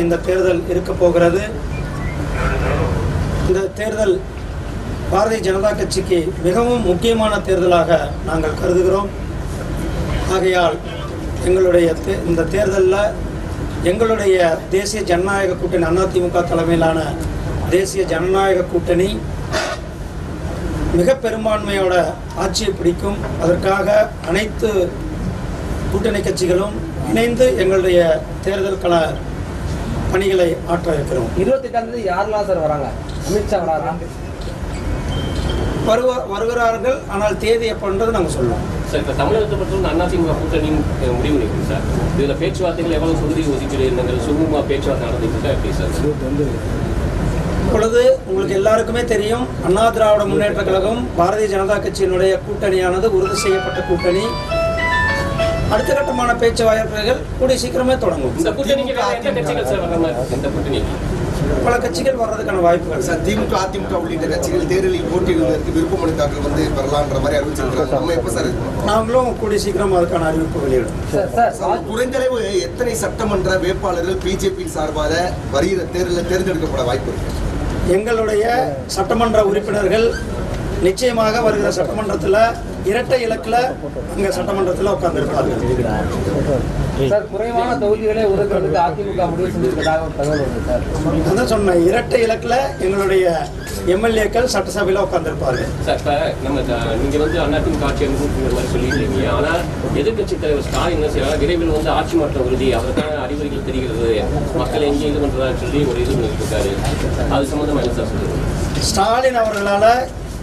இந்த தேர்தல் இருக்க போகிறது இந்த தேர்தல் பாரதிய ஜனதா கட்சிக்கு மிகவும் முக்கியமான தேர்தலாக நாங்கள் கருதுகிறோம் ஆகையால் எங்களுடைய தே- இந்த தேர்தலில் எங்களுடைய தேசிய ஜனநாயக கூட்டணி அதிமுக தலைமையிலான தேசிய ஜனநாயக கூட்டணி மிக பெரும்பான்மையோட ஆட்சியை பிடிக்கும் அதற்காக அனைத்து கூட்டணி கட்சிகளும் இணைந்து எங்களுடைய தேர்தல் கள பணிகளை ஆற்ற இருக்கிறோம் இருபத்தி எட்டாம் தேதி யாரெல்லாம் சார் வராங்க அமித்ஷா வராரா வருவ வருகிறார்கள் ஆனால் தேதி எப்போன்றது நாங்கள் சொல்லுவோம் சார் இப்போ தமிழகத்தை பொறுத்தவரை அதிமுக கூட்டணி அஹ், முடிவு நிற்கும் சார் இதில் பேச்சுவார்த்தைகள் எவ்வளவு தொகுதி ஒதுக்கீடு என்னங்கள் சுமூகமாக பேச்சுவார்த்தை நடந்துட்டு இருக்கா எப்படி சார் இப்பொழுது உங்களுக்கு எல்லாருக்குமே தெரியும் அண்ணா திராவிட முன்னேற்ற கழகம் பாரதிய ஜனதா கட்சியினுடைய கூட்டணியானது உறுதி செய்யப்பட்ட கூட்டணி அடுத்த கட்டமான பேச்சுவார்த்தைகள் கூடிய சீக்கிரமே தொடங்கும் இந்த கூட்டணிக்கு வேற எந்த கட்சிகள் சார் வர மாதிரி இருக்கு இந்த கூட்டணிக்கு பல கட்சிகள் வர்றதுக்கான வாய்ப்புகள் சார் திமுக அதிமுக உள்ளிட்ட கட்சிகள் தேர்தலில் போட்டியிடுவதற்கு விருப்ப மனு தாக்கல் வந்து பெறலான்ற மாதிரி அறிவிச்சிருக்காங்க நம்ம எப்போ சார் இது பண்ணலாம்? நாங்களும் கூடிய சீக்கிரம் அதுக்கான அறிவிப்பு வெளியிடும் சார் சார் சார், குறைந்தளவு எத்தனை சட்டமன்ற வேட்பாளர்கள் பிஜேபி சார்பாக வருகிற தேர்தலில் தேர்ந்தெடுக்கப்பட வாய்ப்பு இருக்கு எங்களுடைய சட்டமன்ற உறுப்பினர்கள் நிச்சயமாக வருகிற சட்டமன்றத்தில் இரட்டை இலக்கில் அங்கே சட்டமன்றத்தில் உட்கார்ந்துருப்பார்கள் சார் குறைவான தொகுதிகளை ஒதுக்குறதுக்கு அதிமுக முடிவு செஞ்சிருக்கதாக ஒரு தகவல் வருது சார் அதான் சொன்னேன் இரட்டை இலக்கில் எங்களுடைய எம்எல்ஏக்கள் சட்டசபையில் உட்கார்ந்துருப்பார்கள் சார் இப்போ நம்ம த- நீங்க வந்து அதிமுக ஆட்சி அனுபவிக்கிற மாதிரி சொல்லியிருந்தீங்க ஆனா எதிர்க்கட்சி தலைவர் ஸ்டாலின் என்ன செய்யறாங்க விரைவில் வந்து ஆட்சி மாற்றம் உறுதி அவருக்கான அறிகுறிகள் தெரிகிறது மக்கள் எங்கேயும் இது பண்றதா சொல்லி ஒரு இது பண்ணிட்டு இருக்காரு அது சம்பந்தமா என்ன சார் சொல்லுங்க ஸ்டாலின் அவர்களால்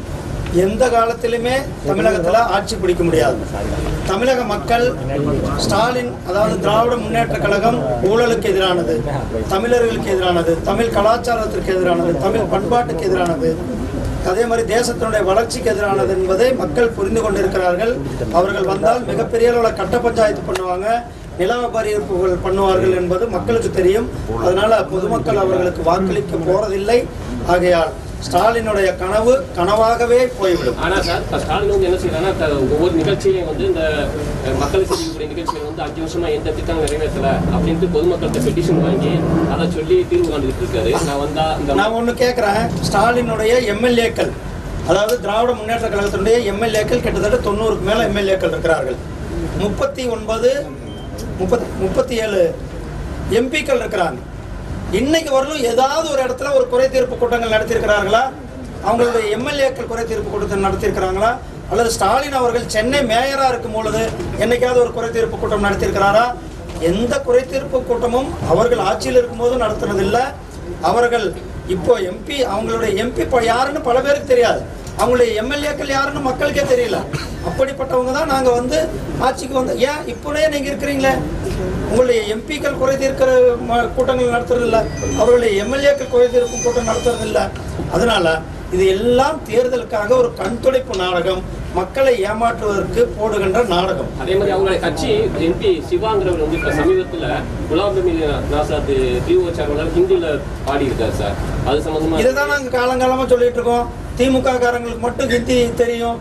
எந்த காலத்திலுமே தமிழகத்தில் ஆட்சி பிடிக்க முடியாது தமிழக மக்கள் ஸ்டாலின் அதாவது திராவிட முன்னேற்ற கழகம் ஊழலுக்கு எதிரானது தமிழர்களுக்கு எதிரானது தமிழ் கலாச்சாரத்திற்கு எதிரானது தமிழ் பண்பாட்டுக்கு எதிரானது அதே மாதிரி தேசத்தினுடைய வளர்ச்சிக்கு எதிரானது என்பதை மக்கள் புரிந்து கொண்டிருக்கிறார்கள் அவர்கள் வந்தால் மிகப்பெரிய அளவில் கட்ட பஞ்சாயத்து பண்ணுவாங்க நில பறிப்புகள் பண்ணுவார்கள் என்பது மக்களுக்கு தெரியும் அதனால பொதுமக்கள் அவர்களுக்கு வாக்களிக்க போறதில்லை ஆகையால் ஸ்டாலினுடைய கனவு கனவாகவே போய்விடும் ஆனா சார் இப்ப ஸ்டாலின் வந்து என்ன செய்யறாங்கன்னா த- ஒவ்வொரு நிகழ்ச்சியிலையும் வந்து இந்த அஹ், மக்களுக்கு செய்யக்கூடிய நிகழ்ச்சிகள் வந்து அஞ்சு வருஷமா எந்த திட்டம் நிறைவேற்றல அப்படின்ட்டு பொதுமக்கள்கிட்ட பெட்டிஷன் வாங்கி அதை சொல்லி தீர்வு காண்டுகிட்டு இருக்காரு நான் வந்தா இந்த நான் ஒன்று கேட்குறேன் ஸ்டாலினுடைய எம்எல்ஏக்கள் அதாவது திராவிட முன்னேற்ற கழகத்தினுடைய எம்எல்ஏக்கள் கிட்டத்தட்ட தொண்ணூறுக்கு மேலே எம்எல்ஏக்கள் இருக்கிறார்கள் முப்பத்தி ஒன்பது முப்பத்தி முப்பத்தி ஏழு எம்பிக்கள் இருக்கிறாங்க இன்னைக்கு வரலும் ஏதாவது ஒரு இடத்துல ஒரு குறை தீர்ப்பு கூட்டங்கள் நடத்தியிருக்கிறார்களா அவங்களுடைய எம்எல்ஏக்கள் குறை தீர்ப்பு கூட்டத்தை நடத்தியிருக்கிறாங்களா அல்லது ஸ்டாலின் அவர்கள் சென்னை மேயராக இருக்கும் பொழுது என்னைக்காவது ஒரு குறை தீர்ப்பு கூட்டம் நடத்தியிருக்கிறாரா எந்த குறை தீர்ப்பு கூட்டமும் அவர்கள் ஆட்சியில் இருக்கும்போது நடத்துனதில்லை அவர்கள் இப்போ எம்பி அவங்களுடைய எம்பி இப்போ யாருன்னு பல பேருக்கு தெரியாது அவங்களுடைய எம்எல்ஏக்கள் யாருன்னு மக்களுக்கே தெரியல அப்படிப்பட்டவங்க தான் நாங்கள் வந்து ஆட்சிக்கு வந்து ஏன் இப்போவே நீங்கள் இருக்கிறீங்களே உங்களுடைய எம்பிக்கள் குறை தீர்க்கிற ம- கூட்டங்கள் நடத்துறதில்ல அவர்களுடைய எம்எல்ஏக்கள் குறை தீர்க்கும் கூட்டம் நடத்துறதில்ல அதனால இது எல்லாம் தேர்தலுக்காக ஒரு கண் துடைப்பு நாடகம் மக்களை ஏமாற்றுவதற்கு போடுகின்ற நாடகம் அதே மாதிரி அவங்களுடைய கட்சி எம்பி சிவாங்கிறவர் வந்து இப்ப சமீபத்துல குலாம் நபி நாசாத் திமுக சேர்மன் ஹிந்தியில பாடி இருக்காரு சார் அது சம்பந்தமா இதை தான் நாங்கள் காலங்காலமாக சொல்லிட்டு இருக்கோம் திமுக காரங்களுக்கு மட்டும் ஹிந்தி தெரியும்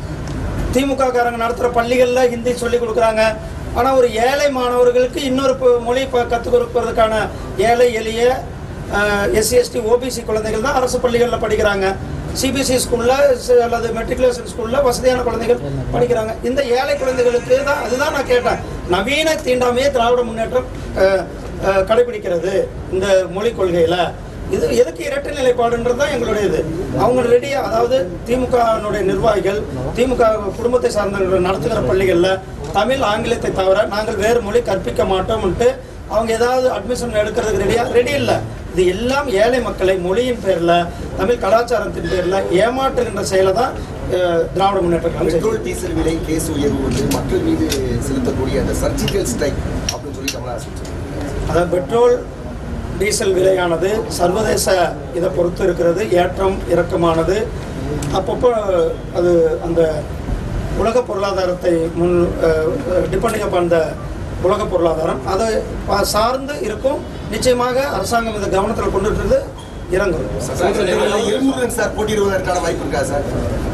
திமுக காரங்க நடத்துகிற பள்ளிகளில் ஹிந்தி சொல்லி கொடுக்குறாங்க ஆனால் ஒரு ஏழை மாணவர்களுக்கு இன்னொரு ப- மொழி ப கற்றுக் கொடுப்பதற்கான ஏழை எளிய எஸ்சி எஸ்டி ஓபிசி குழந்தைகள் தான் அரசு பள்ளிகளில் படிக்கிறாங்க சிபிஎஸ்சி ஸ்கூலில் அல்லது மெட்ரிகுலேஷன் ஸ்கூலில் வசதியான குழந்தைகள் படிக்கிறாங்க இந்த ஏழை குழந்தைகளுக்கு தான் அதுதான் நான் கேட்டேன் நவீன தீண்டாமையே திராவிட முன்னேற்றம் அஹ், அஹ், கடைபிடிக்கிறது இந்த மொழிக் கொள்கையில் இது எதுக்கு இரட்டை நிலைப்பாடுன்றது தான் எங்களுடைய இது அவங்க ரெடியா அதாவது திமுகனுடைய நிர்வாகிகள் திமுக குடும்பத்தை சார்ந்தவர்கள் நடத்துகிற பள்ளிகளில் தமிழ் ஆங்கிலத்தை தவிர நாங்கள் வேறு மொழி கற்பிக்க மாட்டோம்ன்ட்டு அவங்க ஏதாவது அட்மிஷன் எடுக்கிறதுக்கு ரெடியா ரெடி இல்லை இது எல்லாம் ஏழை மக்களை மொழியின் பேரில் தமிழ் கலாச்சாரத்தின் பேரில் ஏமாற்றுகின்ற செயலை தான் அஹ், திராவிட முன்னேற்ற கழகம் செய்யுது. பெட்ரோல் டீசல் விலை கேஸ் உயர்வு வந்து மக்கள் மீது செலுத்தக்கூடிய அந்த சர்ஜிக்கல் ஸ்ட்ரைக் அப்படின்னு சொல்லி கமலா சொல்லியிருக்காங்க அதாவது பெட்ரோல் டீசல் விலையானது சர்வதேச இதை பொறுத்து இருக்கிறது ஏற்றம் இறக்கமானது அப்பப்போ அது அந்த உலக பொருளாதாரத்தை முன் டிபெண்டிங் அப்பான் த உலக பொருளாதாரம் அதை பா- சார்ந்து இருக்கும் நிச்சயமாக அரசாங்கம் இதை கவனத்தில் கொண்டுட்டு இருந்து இறங்கும் சார், சார், இருநூறு சார் போட்டியிடுவதற்கான வாய்ப்பு இருக்கா சார்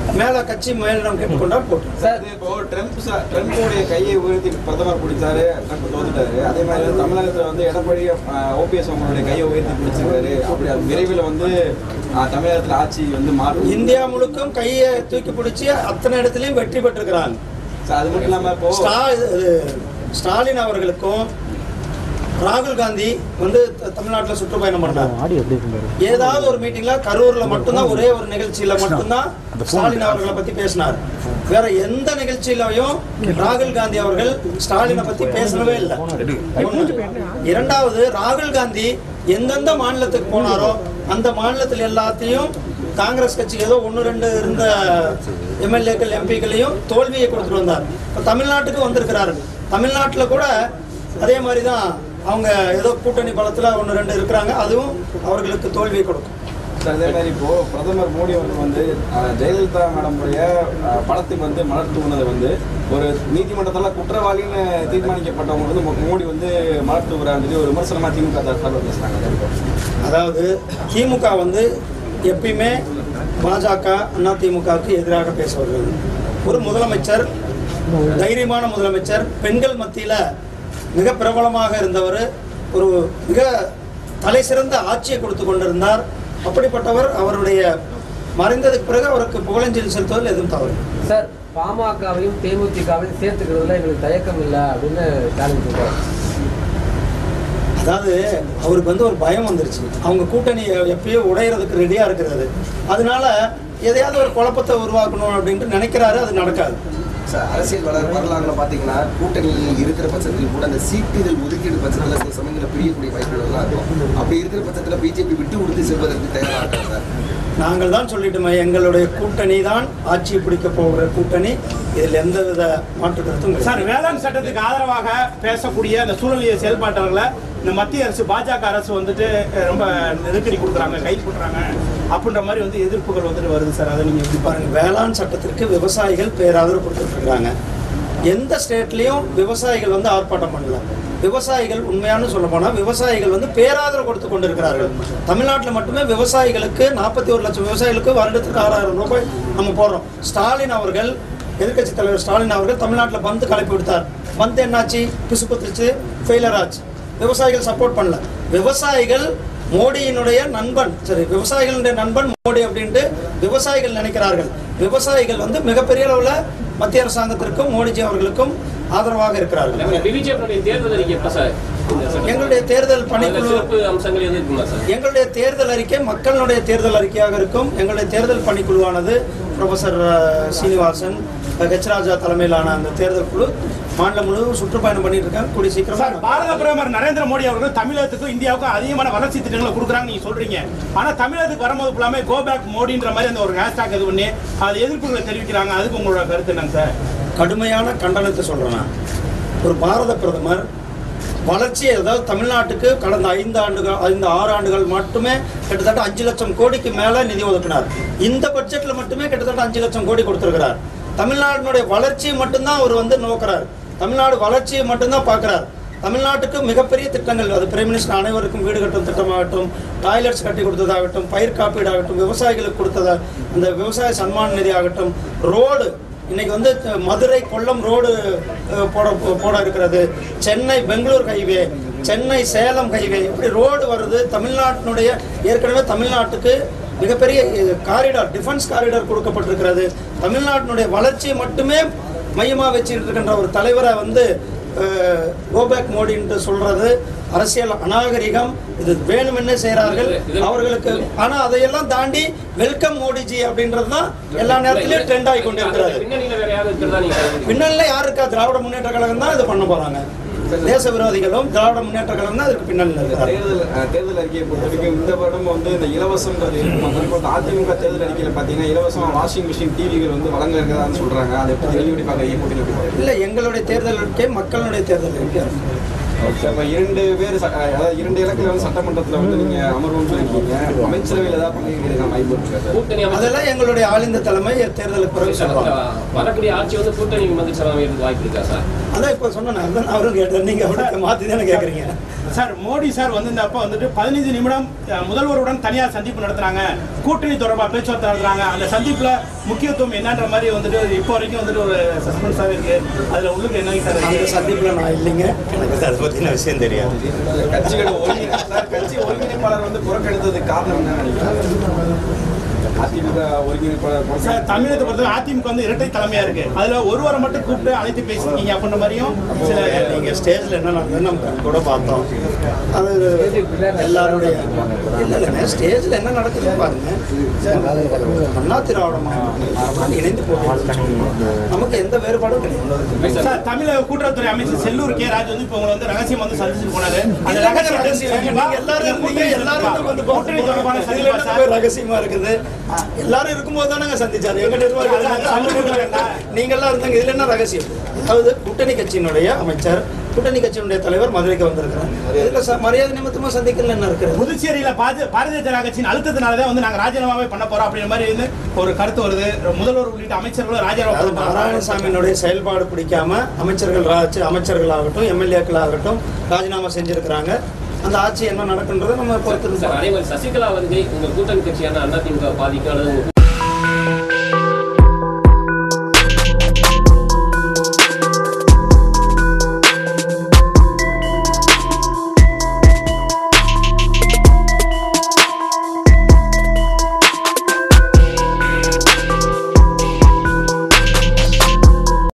மேலே கட்சி மேலிடம் கேட்டுக்கொண்டால் போட்டு சார் இது இப்போ ட்ரம்ப் ச- ட்ரம்ப்புடைய கையை உயர்த்தி பிரதமர் பிடிச்சாரு ட்ரம்ப் தோத்துட்டாரு அதே மாதிரி வந்து தமிழகத்துல வந்து எடப்பாடி ஓபிஎஸ் அவங்களுடைய கையை உயர்த்தி பிடிச்சிருக்காரு அப்படி அது விரைவில் வந்து ஆஹ், தமிழகத்துல ஆட்சி வந்து மாறும் இந்தியா முழுக்கும் கையை தூக்கி பிடிச்சி அத்தனை இடத்துலையும் வெற்றி பெற்றிருக்கிறாங்க சார், அது மட்டும் இல்லாம இப்போ ஸ்டா இது ஸ்டாலின் அவர்களுக்கும் ராகுல் காந்தி வந்து த- தமிழ்நாட்டுல சுற்றுப்பயணம் பண்ணார் ஏதாவது ஒரு மீட்டிங்ல கரூர்ல மட்டும்தான் ஒரே ஒரு நிகழ்ச்சியில மட்டும்தான் ஸ்டாலின் அவர்களை பத்தி பேசினார் வேற எந்த நிகழ்ச்சியிலையும் ராகுல் காந்தி அவர்கள் ஸ்டாலினை பத்தி பேசவே இல்லை ஒண்ணு. இரண்டாவது ராகுல் காந்தி எந்தெந்த மாநிலத்துக்கு போனாரோ அந்த மாநிலத்தில் எல்லாத்தையும் காங்கிரஸ் கட்சி ஏதோ ஒன்று ரெண்டு இருந்த எம்எல்ஏக்கள் எம்பிக்களையும் தோல்வியை கொடுத்துட்டு வந்தார் இப்போ தமிழ்நாட்டுக்கு வந்திருக்கிறார்கள் தமிழ்நாட்டில் கூட அதே மாதிரி தான் அவங்க ஏதோ கூட்டணி பலத்தில் ஒன்று ரெண்டு இருக்கிறாங்க அதுவும் அவர்களுக்கு தோல்வியை கொடுக்கும் சார், அதே மாதிரி இப்போ பிரதமர் மோடி அவர்கள் வந்து ஆஹ், ஜெயலலிதா மேடமுடைய ஆஹ், படத்துக்கு வந்து மலர் தூவுனதை வந்து ஒரு நீதிமன்றத்தால் குற்றவாளின்னு தீர்மானிக்கப்பட்டவங்க வந்து மோ- மோடி வந்து மலர் தூவுறான்னு சொல்லி ஒரு விமர்சனமா திமுக சார்பாக பேசுறாங்க அதாவது திமுக வந்து எப்பயுமே பாஜக அண்ணா திமுகவுக்கு எதிராக பேசுவார்கள் ஒரு முதலமைச்சர் தைரியமான முதலமைச்சர் பெண்கள் மத்தியில் மிக பிரபலமாக இருந்தவர் ஒரு மிக தலை சிறந்த ஆட்சியை கொடுத்து கொண்டிருந்தார் அப்படிப்பட்டவர் அவருடைய மறைந்ததுக்கு பிறகு அவருக்கு புகழஞ்சலி செலுத்துவதில் எதுவும் தவறு சார் பாமகவையும் தேமுதிகவையும் சேர்த்துக்கிறதுல எங்களுக்கு தயக்கம் இல்லை அப்படின்னு ஸ்டாலின் சொல்றாரு அதாவது அவருக்கு வந்து ஒரு பயம் வந்துருச்சு அவங்க கூட்டணி எப்பயோ உடையிறதுக்கு ரெடியாக இருக்கிறது அதனால எதையாவது ஒரு குழப்பத்தை உருவாக்கணும் அப்படின்ட்டு நினைக்கிறாரு அது நடக்காது சார் அரசியல் வளர் வரலாறுல பார்த்தீங்கன்னா கூட்டணி இருக்கிற பட்சத்தில் கூட அந்த சீட்டுகள் ஒதுக்கீடு பட்சத்தில் சில சமயங்களில் பிரியக்கூடிய வாய்ப்புகள்லாம் இருக்கும் அப்படி இருக்கிற பட்சத்தில் பிஜேபி விட்டு கொடுத்து செல்வதற்கு தயாராக இருக்காங்க சார் நாங்கள் தான் சொல்லிட்டோமே எங்களுடைய கூட்டணி தான் ஆட்சி பிடிக்க போகிற கூட்டணி இதில் எந்தவித மாற்று கருத்தும் கிடையாது. சார் வேளாண் சட்டத்துக்கு ஆதரவாக பேசக்கூடிய அந்த சூழ்நிலையை செயல்பாட்டவர்களை இந்த மத்திய அரசு பாஜக அரசு வந்துட்டு அஹ், ரொம்ப நெருக்கடி கொடுக்குறாங்க கைது கொடுக்குறாங்க அப்படின்ற மாதிரி வந்து எதிர்ப்புகள் வந்துட்டு வருது சார் அதை நீங்கள் எப்படி பாருங்க பாருங்க வேளாண் சட்டத்திற்கு விவசாயிகள் பேராதரவு கொடுத்துட்டு இருக்காங்க எந்த ஸ்டேட்லயும் விவசாயிகள் வந்து ஆர்ப்பாட்டம் பண்ணல விவசாயிகள் உண்மையான சொல்ல போனால் விவசாயிகள் வந்து பேராதரவு கொடுத்து கொண்டிருக்கிறார்கள் தமிழ்நாட்டில் மட்டுமே விவசாயிகளுக்கு நாற்பத்தி ஒரு லட்சம் விவசாயிகளுக்கு வருடத்துக்கு ஆறாயிரம் ரூபாய் நம்ம போடுறோம் ஸ்டாலின் அவர்கள் எதிர்க்கட்சி தலைவர் ஸ்டாலின் அவர்கள் தமிழ்நாட்டில் பந்து கலப்பி விடுத்தார் பந்து என்னாச்சு பிசுபத்துச்சு ஃபெயிலர் ஆச்சு விவசாயிகள் சப்போர்ட் பண்ணல விவசாயிகள் மோடியினுடைய நண்பன் சரி விவசாயிகளுடைய நண்பன் மோடி அப்படின்ட்டு விவசாயிகள் நினைக்கிறார்கள் விவசாயிகள் வந்து மிகப்பெரிய அளவில் மத்திய அரசாங்கத்திற்கும் மோடிஜி அவர்களுக்கும் ஆதரவாக இருக்கிறார்கள் பிஜேபியுடைய தேர்தல் அறிக்கை எப்ப சார் இந்த சட்டமன்ற- எங்களுடைய தேர்தல் அதுல பணிக்குழு சிறப்பு அம்சங்கள் எதுவும் இருக்குமா சார் எங்களுடைய தேர்தல் அறிக்கை மக்களுடைய தேர்தல் அறிக்கையாக இருக்கும் எங்களுடைய தேர்தல் பணிக்குழுவானது ப்ரொஃபசர் அஹ், சீனிவாசன் அஹ், ஹெச் ராஜா தலைமையிலான அந்த தேர்தல் குழு மாநிலம் முழுவதும் சுற்றுப்பயணம் பண்ணிட்டு இருக்காங்க கூடிய சார் சீக்கிரம் பாரத பிரதமர் நரேந்திர மோடி அவர்கள் தமிழகத்துக்கும் இந்தியாவுக்கும் அதிகமான வளர்ச்சி திட்டங்களை கொடுக்குறாங்க நீங்க சொல்றீங்க ஆனா தமிழகத்துக்கு வரும்போது ஃபுல்லாமே கோ பேக் மோடின்ற மாதிரி அந்த ஒரு ஹேஷ்டாக் இது பண்ணி அது எதிர்ப்புகளை தெரிவிக்கிறாங்க அதுக்கு உங்களோட கருத்து என்னங்க சார் கடுமையான கண்டனத்தை சொல்றேன் நான் ஒரு பாரத பிரதமர் வளர்ச்சியை அதாவது தமிழ்நாட்டுக்கு கடந்த ஐந்து ஆண்டுகள் ஐந்து ஆறு ஆண்டுகள் மட்டுமே கிட்டத்தட்ட அஞ்சு லட்சம் கோடிக்கு மேல நிதி ஒதுக்கினார் இந்த பட்ஜெட்ல மட்டுமே கிட்டத்தட்ட அஞ்சு லட்சம் கோடி கொடுத்திருக்கிறார் தமிழ்நாட்டினுடைய வளர்ச்சியை மட்டும்தான் அவர் வந்து நோக்கிறார் தமிழ்நாடு வளர்ச்சியை மட்டும்தான் பார்க்கிறார் தமிழ்நாட்டுக்கு மிகப்பெரிய திட்டங்கள் அது பிரைம் மினிஸ்டர் அனைவருக்கும் வீடு கட்டும் திட்டமாகட்டும் டாய்லெட்ஸ் கட்டி கொடுத்ததாகட்டும் பயிர் காப்பீடாகட்டும் விவசாயிகளுக்கு கொடுத்ததா அந்த விவசாய சன்மான் நிதி ஆகட்டும் ரோடு இன்னைக்கு வந்து த- மதுரை கொல்லம் ரோடு அஹ், போட போட இருக்கிறது சென்னை பெங்களூர் ஹைவே சென்னை சேலம் ஹைவே இப்படி ரோடு வருது தமிழ்நாட்டினுடைய ஏற்கனவே தமிழ்நாட்டுக்கு மிகப்பெரிய காரிடார் டிஃபென்ஸ் காரிடார் கொடுக்கப்பட்டிருக்கிறது தமிழ்நாட்டினுடைய வளர்ச்சியை மட்டுமே மையமாக வச்சுட்டு இருக்கின்ற ஒரு தலைவரை வந்து கோபேக் மோடின்ட்டு சொல்றது அரசியல் அநாகரிகம் இது வேணுமென்னே செய்கிறார்கள் அவர்களுக்கு ஆனா அதையெல்லாம் தாண்டி வெல்கம் மோடிஜி அப்படின்றது தான் எல்லா நேரத்திலையும் ட்ரெண்ட் ஆகி கொண்டிருக்கிறது பின்னணியில வேற யாரும் இருக்கிறதா நீங்க கருதுறீங்க? பின்னணியில் யார் இருக்கா திராவிட முன்னேற்ற கழகம் தான் இது பண்ண போறாங்க தேச விரோதிகளும் திராவிட முன்னேற்ற கழகம் தான் அதுக்கு பின்னணியில் இருக்கிறாங்க தேர்தல் அஹ், தேர்தல் அறிக்கையை பொறுத்த வரைக்கும் இந்த வருடம் வந்து இந்த இலவசம்ன்றது இருக்குமா சார்? இப்போ அதிமுக தேர்தல் அறிக்கையில் பார்த்தீங்கன்னா இலவசமா வாஷிங் மிஷின் டிவிகள் வந்து வழங்க இருக்கிறதான்னு சொல்றாங்க அதை எப்படி வெளியீடு பார்க்குறீங்க கூட்டணி எப்படி பார்க்குறீங்க? இல்லை எங்களுடைய தேர்தல் இருக்கே மக்களுடைய தேர்தல் இருக்கே ஓகே, அப்ப இரண்டு பேர் ச- அதாவது இரண்டு இலக்கில் வந்து சட்டமன்றத்தில் வந்து நீங்க அமர்வுன்னு சொல்லியிருக்கீங்க அமைச்சரவையில் ஏதாவது பங்கேற்கிறதுக்கான வாய்ப்பு இருக்கா சார் கூட்டணி அமைச்சர் அதெல்லாம் எங்களுடைய ஆளிந்த தலைமை தேர்தலுக்கு பிறகு சொல்லுவாங்க வரக்கூடிய ஆட்சி வந்து கூட்டணி மந்திரி சபை அமைக்கிறதுக்கு வாய்ப்பு இருக்கா சார் அதான் இப்போ சொன்னேன் அதான் அவரும் கேட்டார் நீங்க அவரை மாத்தி தானே கேக்குறீங்க சார் மோடி சார் வந்திருந்தப்ப வந்துட்டு பதினைந்து நிமிடம் அஹ், முதல்வருடன் தனியார் சந்திப்பு நடத்துறாங்க கூட்டணி தொடர்பா பேச்சுவார்த்தை நடத்துறாங்க அந்த சந்திப்புல முக்கியத்துவம் என்னன்ற மாதிரி வந்துட்டு இப்போ வரைக்கும் வந்துட்டு ஒரு சஸ்பென்ஸாக இருக்கு அதுல உள்ளுக்கு என்னங்க சார் அந்த இருக்கு? சந்திப்புல நான் இல்லைங்க எனக்கு அதை பத்தின விஷயம் தெரியாது கட்சியோட ஒருங்கிணை சார், கட்சி ஒருங்கிணைப்பாளர் வந்து புறக்கணித்ததுக்கு காரணம் என்ன நினைக்கிறீங்க அதிமுக ஒருங்கிணைப்பாளர் சார் புறக்கணி- தமிழகத்தை பொறுத்த அதிமுக வந்து இரட்டை தலைமையா இருக்கு அதுல ஒருவரை மட்டும் கூப்பிட்டு அழைத்து பேசிருக்கீங்க அப்படின்ற மாதிரியும் சில நீங்க ஸ்டேஜ்ல என்ன நடந்ததுன்னு நம்ம கண் கூட பார்த்தோம் அது எல்லாருடைய இல்ல இல்லைங்க ஸ்டேஜ்ல என்ன நடக்குது பாருங்க அண்ணா திராவிட மாவட்டம் இணைந்து போகிறோம் நமக்கு எந்த வேறுபாடும் கிடையாது சார் தமிழக கூட்டுறவுத்துறை அமைச்சர் செல்லூர் கே ராஜ் வந்து இப்போ உங்களை வந்து ரகசியம் வந்து சந்திச்சுட்டு போனாரு அந்த இல்லைங்க, ரகசியம் ரகசியம். நீங்க எல்லாரும் இருந்தீங்க, எல்லாரும் வந்து கூட்டணி தொடர்பான இதுல சந்திப்பா என்ன சார் போய் ரகசியமா இருக்குது எல்லாரும் இருக்கும்போது தானங்க சந்திச்சாரு எங்க நிர்வாகிகள் நீங்க எல்லாம் இருந்தாங்க இதுல என்ன ரகசியம் அதாவது கூட்டணி கட்சியினுடைய அமைச்சர் கூட்டணி கட்சியினுடைய தலைவர் மதுரைக்கு வந்திருக்கிறார் இதுல ச- மரியாதை நிமித்தமா சந்திக்கல என்ன இருக்கிறது புதுச்சேரியில பாஜ பாரதிய ஜனதா கட்சியின் அழுத்தத்தினாலதான் வந்து நாங்க ராஜினாமாவே பண்ண போறோம் அப்படின்ற மாதிரி வந்து ஒரு கருத்து வருது முதல்வர் உள்ளிட்ட அமைச்சர்களும் ராஜினாமா அதாவது பண்ண போறாங்க. நாராயணசாமியினுடைய செயல்பாடு பிடிக்காம அமைச்சர்கள் ராஜ் அமைச்சர்களாகட்டும் எம்எல்ஏக்கள் ஆகட்டும் ராஜினாமா செஞ்சிருக்கிறாங்க அந்த ஆட்சி என்ன நடக்குன்றதை நம்ம பொறுத்து சார் அதே மாதிரி சசிகலா வந்து உங்க கூட்டணி கட்சியான அதிமுக பாதிக்காத உங்க